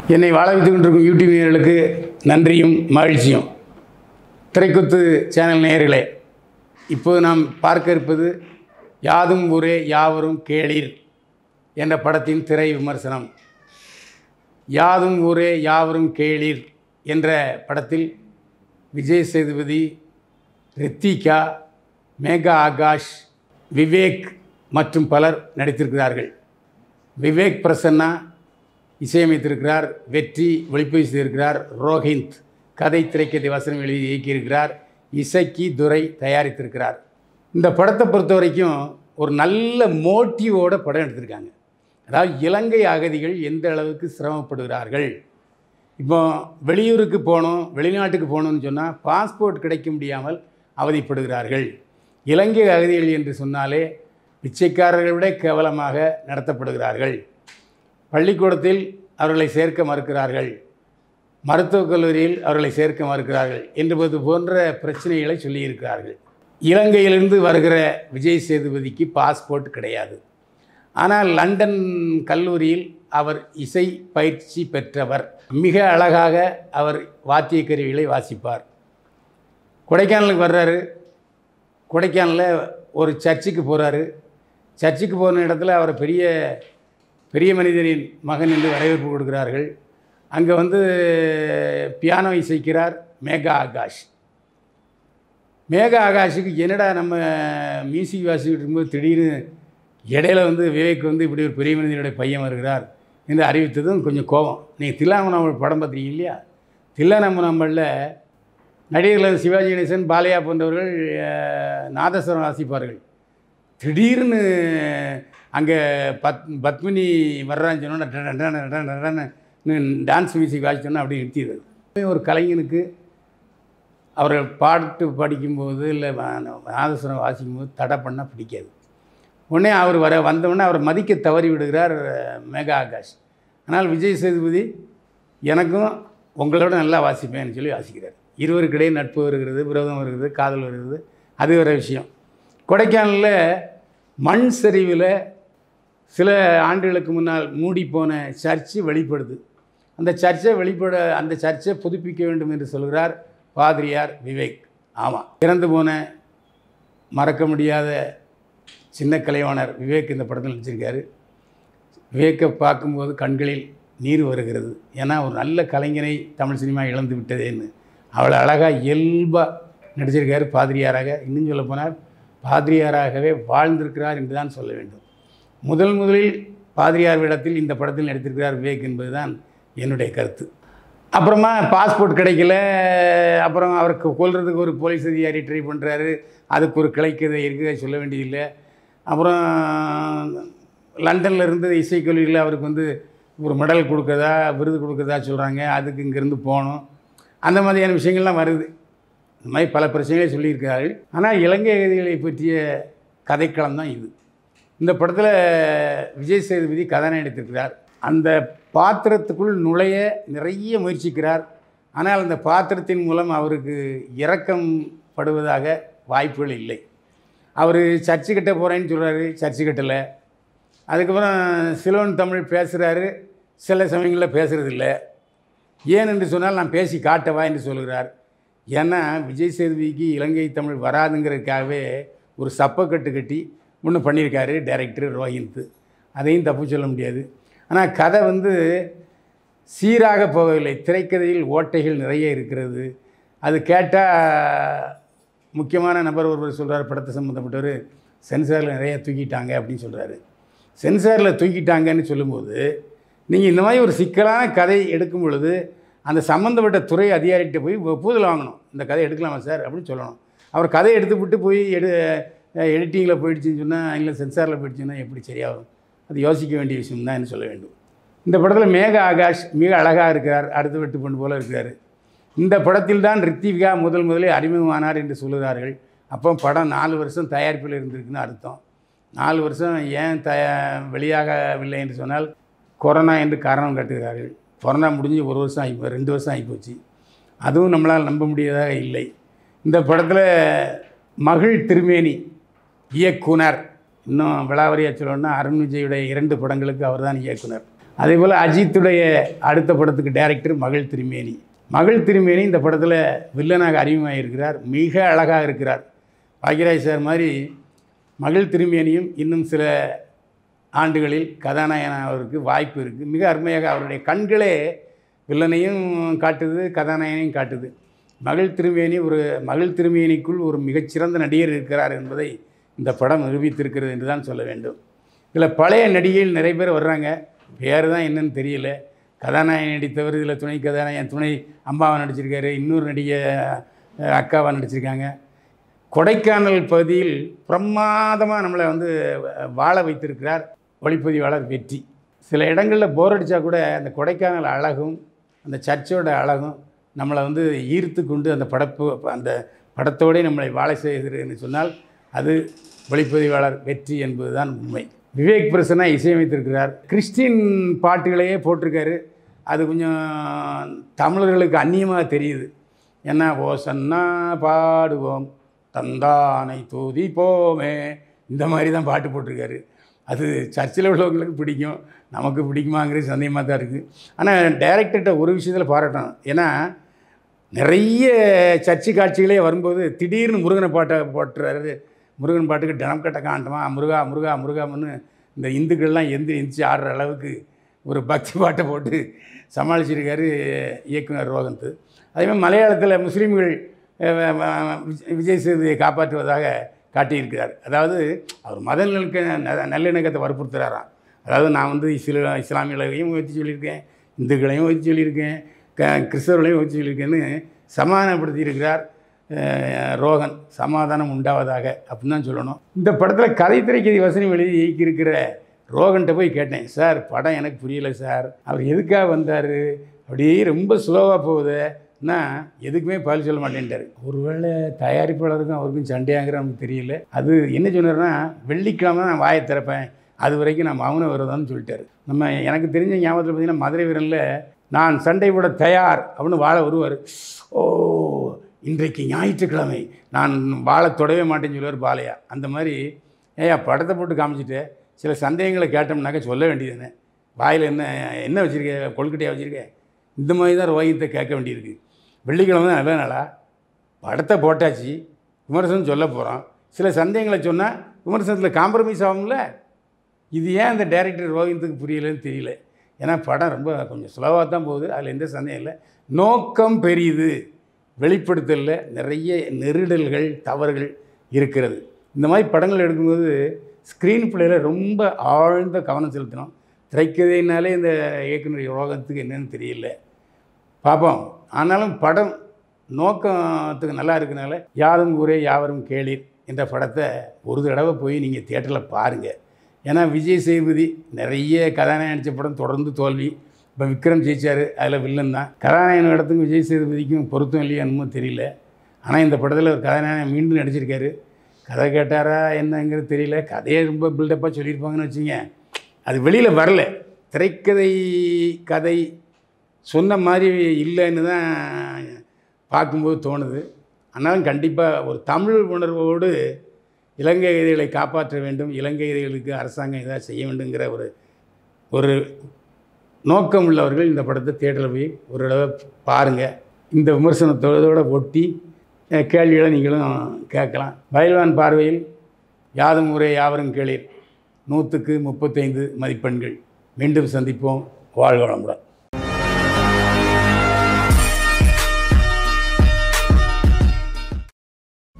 என்னை வாழ வைத்துக் கொண்டிருக்கும் யூடியூப் நேயர்களுக்கு நன்றியும் மகிழ்ச்சியும் திரைக்குத்து சேனல் நேயர்களே இப்போது நாம் பார்க்க இருப்பது யாதும் ஊரே யாவரும் கேளீர் என்ற படத்தின் திரை விமர்சனம் யாதும் ஊரே யாவரும் கேளீர் என்ற படத்தில் விஜய் சேதுபதி ரித்திகா மேகா ஆகாஷ் விவேக் மற்றும் பலர் நடித்திருக்கிறார்கள் விவேக் பிரசன்னா இசையமைத்திருக்கிறார் வெற்றி ஒளிப்பதிவு செய்திருக்கிறார் ரோஹிந்த் கதை திரைக்கதை வசனம் எழுதி இயக்கியிருக்கிறார் இசைக்கு துரை தயாரித்திருக்கிறார் இந்த படத்தை பொறுத்த வரைக்கும் ஒரு நல்ல மோட்டிவோட படம் எடுத்திருக்காங்க அதாவது இலங்கை அகதிகள் எந்த அளவுக்கு சிரமப்படுகிறார்கள் இப்போ வெளியூருக்கு போகணும் வெளிநாட்டுக்கு போகணும்னு சொன்னால் பாஸ்போர்ட் கிடைக்க முடியாமல் அவதிப்படுகிறார்கள் இலங்கை அகதிகள் என்று சொன்னாலே பிச்சைக்காரர்களை விட கேவலமாக நடத்தப்படுகிறார்கள் பள்ளிக்கூடத்தில் அவர்களை சேர்க்க மறுக்கிறார்கள் மருத்துவக் கல்லூரியில் அவர்களை சேர்க்க மறுக்கிறார்கள் என்பது போன்ற பிரச்சனைகளை சொல்லியிருக்கிறார்கள் இலங்கையிலிருந்து வருகிற விஜய் சேதுபதிக்கு பாஸ்போர்ட் கிடையாது ஆனால் லண்டன் கல்லூரியில் அவர் இசை பயிற்சி பெற்றவர் மிக அழகாக அவர் வாத்திய கருவிகளை வாசிப்பார் கொடைக்கானலுக்கு வர்றாரு கொடைக்கானலில் ஒரு சர்ச்சுக்கு போகிறாரு சர்ச்சுக்கு போன இடத்துல அவர் பெரிய பெரிய மனிதரின் மகன் என்று வரவேற்பு கொடுக்கிறார்கள் அங்கே வந்து பியானோ இசைக்கிறார் மேகா ஆகாஷ் மேகா ஆகாஷுக்கு என்னடா நம்ம மியூசிக் வாசிக்கிட்டு இருக்கும்போது திடீர்னு இடையில வந்து விவேக் வந்து இப்படி ஒரு பெரிய மனிதனுடைய பையன் வருகிறார் என்று அறிவித்ததும் கொஞ்சம் கோபம் நீங்கள் தில்லாம நம்ம படம் பார்த்துருக்கீங்க இல்லையா தில்லானம்ம நம்மளில் நடிகர்கள் சிவாஜி கணேசன் பாலையா போன்றவர்கள் அஹ், நாதஸ்வரம் வாசிப்பார்கள் திடீர்னு அங்கே பத் பத்மினி வர்றான்னு சொன்னோன்னா டான்ஸ் மியூசிக் வாசிச்சோன்னா அப்படி நிறுத்திடுது ஒரு கலைஞனுக்கு அவர்கள் பாட்டு படிக்கும்போது இல்லை நாதஸ்வரம் வாசிக்கும்போது தடை பண்ணால் பிடிக்காது உடனே அவர் வர வந்தவுடனே அவர் மதிக்க தவறி விடுகிறார் அஹ், மேகா ஆகாஷ் ஆனால் விஜய் சேதுபதி எனக்கும் உங்களோட நல்லா வாசிப்பேன்னு சொல்லி வாசிக்கிறார் இருவருக்கிடையே நட்பு வருகிறது விரோதம் வருகிறது காதல் வருகிறது அது வேறு விஷயம் கொடைக்கானலில் மண் சரிவில் சில ஆண்டுகளுக்கு முன்னால் மூடி போன சர்ச்சு வெளிப்படுது அந்த சர்ச்சை வெளிப்பட அந்த சர்ச்சை புதுப்பிக்க வேண்டும் என்று சொல்கிறார் பாதிரியார் விவேக் ஆமாம் இறந்து போன மறக்க முடியாத சின்ன கலைவாணர் விவேக் இந்த படத்தில் நடிச்சிருக்காரு விவேக்கை பார்க்கும்போது கண்களில் நீர் வருகிறது ஏன்னா ஒரு நல்ல கலைஞனை தமிழ் சினிமா இழந்து விட்டதேன்னு அவ்வளோ அழகாக இயல்பாக நடிச்சிருக்காரு பாதிரியாராக இன்னும் சொல்ல போனால் பாதிரியாராகவே வாழ்ந்திருக்கிறார் என்று தான் சொல்ல வேண்டும் முதல் முதலில் பாதிரியார் வேடத்தில் இந்த படத்தில் நடித்திருக்கிறார் விவேக் என்பதுதான் என்னுடைய கருத்து அப்புறமா பாஸ்போர்ட் கிடைக்கல அப்புறம் அவருக்கு கொல்றதுக்கு ஒரு போலீஸ் அதிகாரி ட்ரை பண்ணுறாரு அதுக்கு ஒரு கிளைக்கதை இருக்குது அதை சொல்ல வேண்டியதில்லை அப்புறம் லண்டனில் இருந்து இசைக்கல்லூரியில் அவருக்கு வந்து ஒரு மெடல் கொடுக்கறதா விருது கொடுக்கறதா சொல்கிறாங்க அதுக்கு இங்கேருந்து போகணும் அந்த மாதிரியான விஷயங்கள்லாம் வருது இந்த மாதிரி பல பிரச்சனைகளை சொல்லியிருக்கிறார்கள் ஆனால் இலங்கை அகதிகளை பற்றிய கதைக்களம் தான் இது இந்த படத்தில் விஜய் சேதுபதி கதாநாயகன் நடித்திருக்கிறார் அந்த பாத்திரத்துக்குள் நுழைய நிறைய முயற்சிக்கிறார் ஆனால் அந்த பாத்திரத்தின் மூலம் அவருக்கு இரக்கம் படுவதாக வாய்ப்புகள் இல்லை அவர் சர்ச்சு கட்ட போகிறேன்னு சொல்கிறாரு சர்ச்சு கட்டலை அதுக்கப்புறம் சிலோன் தமிழ் பேசுகிறாரு சில சமயங்களில் பேசுகிறதில்ல ஏன் என்று சொன்னால் நான் பேசி காட்டவா என்று சொல்கிறார் ஏன்னா விஜய் சேதுபதிக்கு இலங்கை தமிழ் வராதுங்கிறதுக்காகவே ஒரு சப்பக்கட்டு கட்டி ஒன்று பண்ணியிருக்காரு டைரக்டர் ரோஹிந்த் அதையும் தப்பு சொல்ல முடியாது ஆனால் கதை வந்து சீராக போகவில்லை திரைக்கதையில் ஓட்டைகள் நிறைய இருக்கிறது அது கேட்டால் முக்கியமான நபர் ஒருவர் சொல்கிறார் படத்தை சம்மந்தப்பட்டவர் சென்சாரில் நிறைய தூக்கிட்டாங்க அப்படின்னு சொல்கிறாரு சென்சாரில் தூக்கிட்டாங்கன்னு சொல்லும்போது நீங்கள் இந்த மாதிரி ஒரு சிக்கலான கதை எடுக்கும் பொழுது அந்த சம்மந்தப்பட்ட துறை அதிகாரிகிட்ட போய் ஒப்புதல் வாங்கணும் இந்த கதை எடுக்கலாமா சார் அப்படின்னு சொல்லணும் அவர் கதை எடுத்துவிட்டு போய் எடு எடிட்டிங்கில் போயிடுச்சுன்னு சொன்னால் இல்லை சென்சாரில் போயிடுச்சுன்னா எப்படி சரியாகும் அது யோசிக்க வேண்டிய விஷயம் தான் சொல்ல வேண்டும் இந்த படத்தில் மேக ஆகாஷ் மிக அழகாக இருக்கிறார் அடுத்த வெட்டு பொண்ணு போல இருக்கிறார் இந்த படத்தில் தான் ரித்திகா முதல் முதலே அறிமுகமானார் என்று சொல்லுகிறார்கள் அப்போ படம் நாலு வருஷம் தயாரிப்பில் இருந்திருக்குன்னு அர்த்தம் நாலு வருஷம் ஏன் தயா வெளியாகவில்லை என்று சொன்னால் கொரோனா என்று காரணம் காட்டுகிறார்கள் கொரோனா முடிஞ்சு ஒரு வருஷம் ஆகி ரெண்டு வருஷம் ஆகிப்போச்சு அதுவும் நம்மளால் நம்ப முடியாதாக இல்லை இந்த படத்தில் மகிழ் திருமேனி இயக்குனர் இன்னும் விளாவரியாக சொல்லணும்னா அருண் விஜயுடைய இரண்டு படங்களுக்கு அவர்தான் இயக்குனர் அதே போல் அஜித்துடைய அடுத்த படத்துக்கு டைரக்டர் மகள் திருமேனி மகள் திருமேனி இந்த படத்தில் வில்லனாக அறிமுகமாக இருக்கிறார் மிக அழகாக இருக்கிறார் பாக்யராஜ் சார் மாதிரி மகள் திருமேனியும் இன்னும் சில ஆண்டுகளில் கதாநாயகனாவதற்கு வாய்ப்பு இருக்குது மிக அருமையாக அவருடைய கண்களே வில்லனையும் காட்டுது கதாநாயகனையும் காட்டுது மகள் திருமேனி ஒரு மகள் திருமேனிக்குள் ஒரு மிகச்சிறந்த நடிகர் இருக்கிறார் என்பதை இந்த படம் நிரூபித்திருக்கிறது என்று தான் சொல்ல வேண்டும் இதில் பழைய நடிகைகள் நிறைய பேர் வர்றாங்க பேர் தான் என்னன்னு தெரியல கதாநாயகன் நடித்தவர் இதில் துணை கதாநாயகன் துணை அம்மாவை நடிச்சிருக்காரு இன்னொரு நடிகை அஹ், அக்காவை நடிச்சிருக்காங்க கொடைக்கானல் பகுதியில் பிரமாதமாக நம்மளை வந்து அஹ், வாழ வைத்திருக்கிறார் ஒளிப்பதிவாளர் வெற்றி சில இடங்களில் போர் அடித்தா கூட அந்த கொடைக்கானல் அழகும் அந்த சர்ச்சோட அழகும் நம்மளை வந்து ஈர்த்து கொண்டு அந்த படப்பு அந்த படத்தோடே நம்மளை வாழ செய்கிறதுன்னு சொன்னால் அது ஒளிப்பதிவாளர் வெற்றி என்பதுதான் உண்மை விவேக் பிரசன்னா இசையமைத்திருக்கிறார் கிறிஸ்டின் பாட்டுகளையே போட்டிருக்காரு அது கொஞ்சம் தமிழர்களுக்கு அந்நியமாக தெரியுது என்ன ஓசன்னா பாடுவோம் தந்தானை துதிப்போமே இந்த மாதிரி தான் பாட்டு போட்டிருக்காரு அது சர்ச்சில் உள்ளவங்களுக்கு பிடிக்கும் நமக்கு பிடிக்குமாங்கிறது சந்தேகமாக தான் இருக்குது ஆனால் டைரக்டர்கிட்ட ஒரு விஷயத்தில் பாராட்டணும் ஏன்னா நிறைய சர்ச்சு காட்சிகளே வரும்போது திடீர்னு முருகனை பாட்டை போட்டுறாரு முருகன் பாட்டுக்கு டனம் கட்ட காண்டமா முருகா முருகா முருகாமன்னு இந்த இந்துக்கள்லாம் எந்த எந்திரிச்சு ஆடுற அளவுக்கு ஒரு பக்தி பாட்டை போட்டு சமாளிச்சிருக்காரு இயக்குனர் ரோகந்த் அதேமாதிரி மலையாளத்தில் முஸ்லீம்கள் அஹ், அஹ், விஜய் விஜய் சேதுவை காப்பாற்றுவதாக காட்டியிருக்கிறார் அதாவது அவர் மத நல்லிணக்க ந- நல்லிணக்கத்தை வற்புறுத்துறாராம் அதாவது நான் வந்து இஸ்லா இஸ்லாமியர்களையும் வச்சு சொல்லியிருக்கேன் இந்துக்களையும் வச்சு சொல்லியிருக்கேன் க கிறிஸ்தவர்களையும் வச்சு சொல்லியிருக்கேன்னு சமாதானப்படுத்தியிருக்கிறார் அஹ், ரோகன் சமாதானம் உண்டாவதாக அப்படின்னு தான் சொல்லணும் இந்த படத்தில் கதை திரைக்கதை வசனம் எழுதி இயக்கியிருக்கிற ரோகன்கிட்ட போய் கேட்டேன் சார் படம் எனக்கு புரியல சார் அவர் எதுக்காக வந்தார் அப்படியே ரொம்ப ஸ்லோவாக போகுது நான் எதுக்குமே பதில் சொல்ல மாட்டேன்ட்டார் ஒருவேளை தயாரிப்பாளருக்கும் அவருக்கும் சண்டையாங்கிற நமக்கு தெரியல அது என்ன சொன்னார்னா வெள்ளிக்கிழமை நான் வாயை திறப்பேன் அது வரைக்கும் நான் மௌன விரதம்னு சொல்லிட்டாரு நம்ம எனக்கு தெரிஞ்ச ஞாபகத்தில் பார்த்தீங்கன்னா மதுரை வீரனில் நான் சண்டை போட தயார் அப்படின்னு வாழ வருவார் ஓ இன்றைக்கு ஞாயிற்றுக்கிழமை நான் வாழை தொடவே மாட்டேன்னு சொல்லுவார் பாலையா அந்த மாதிரி ஏயா படத்தை போட்டு காமிச்சிட்டு சில சந்தேகங்களை கேட்டோம்னாக்க சொல்ல வேண்டியதுன்னு வாயில் என்ன என்ன வச்சுருக்க கொழுக்கட்டையாக வச்சுருக்க இந்த மாதிரி தான் ரோஹித்தை கேட்க வேண்டியிருக்கு வெள்ளிக்கிழமை தான் நல்ல நாளா படத்தை போட்டாச்சு விமர்சனம் சொல்ல போகிறோம் சில சந்தேகங்களை சொன்னால் விமர்சனத்தில் காம்ப்ரமைஸ் ஆகும்ல இது ஏன் அந்த டைரக்டர் ரோஹித்துக்கு புரியலன்னு தெரியல ஏன்னா படம் ரொம்ப கொஞ்சம் ஸ்லோவாக தான் போகுது அதில் எந்த சந்தேகம் இல்லை நோக்கம் பெரியது வெளிப்படுத்தலில் நிறைய நெருடல்கள் தவறுகள் இருக்கிறது இந்த மாதிரி படங்கள் எடுக்கும்போது ஸ்க்ரீன் பிளேயில் ரொம்ப ஆழ்ந்த கவனம் செலுத்தணும் திரைக்கதைனாலே இந்த இயக்குனர் ரோகத்துக்கு என்னன்னு தெரியல பார்ப்போம் ஆனாலும் படம் நோக்கத்துக்கு நல்லா இருக்கனால யாரும் ஊரே யாவரும் கேளீர் என்ற படத்தை ஒரு தடவை போய் நீங்கள் தியேட்டரில் பாருங்கள் ஏன்னா விஜய் சேதுபதி நிறைய கதாநாயகன் நடித்த படம் தொடர்ந்து தோல்வி இப்போ விக்ரம் ஜெயிச்சார் அதில் வில்லன் தான் கதாநாயகன் இடத்துக்கும் விஜய் சேதுபதிக்கும் பொருத்தம் இல்லையா என்னமோ தெரியல ஆனால் இந்த படத்தில் ஒரு கதாநாயகன் மீண்டும் நடிச்சிருக்காரு கதை கேட்டாரா என்னங்கிறது தெரியல கதையை ரொம்ப பில்டப்பாக சொல்லியிருப்பாங்கன்னு வச்சுங்க அது வெளியில் வரல திரைக்கதை கதை சொன்ன மாதிரி இல்லைன்னு தான் பார்க்கும்போது தோணுது ஆனாலும் கண்டிப்பாக ஒரு தமிழ் உணர்வோடு இலங்கை கைதிகளை காப்பாற்ற வேண்டும் இலங்கை கைதிகளுக்கு அரசாங்கம் ஏதாவது செய்ய வேண்டுங்கிற ஒரு ஒரு நோக்கம் உள்ளவர்கள் இந்த படத்தை தேட்டரில் போய் ஒரு தடவை பாருங்கள் இந்த விமர்சனத்தோட ஒட்டி அஹ், கேள்விகளை நீங்களும் கேட்கலாம் பயில்வான் பார்வையில் யாதும் ஊரே யாவரும் கேளீர் நூற்றுக்கு முப்பத்தைந்து மதிப்பெண்கள் மீண்டும் சந்திப்போம் வாழ்க வளமுடன்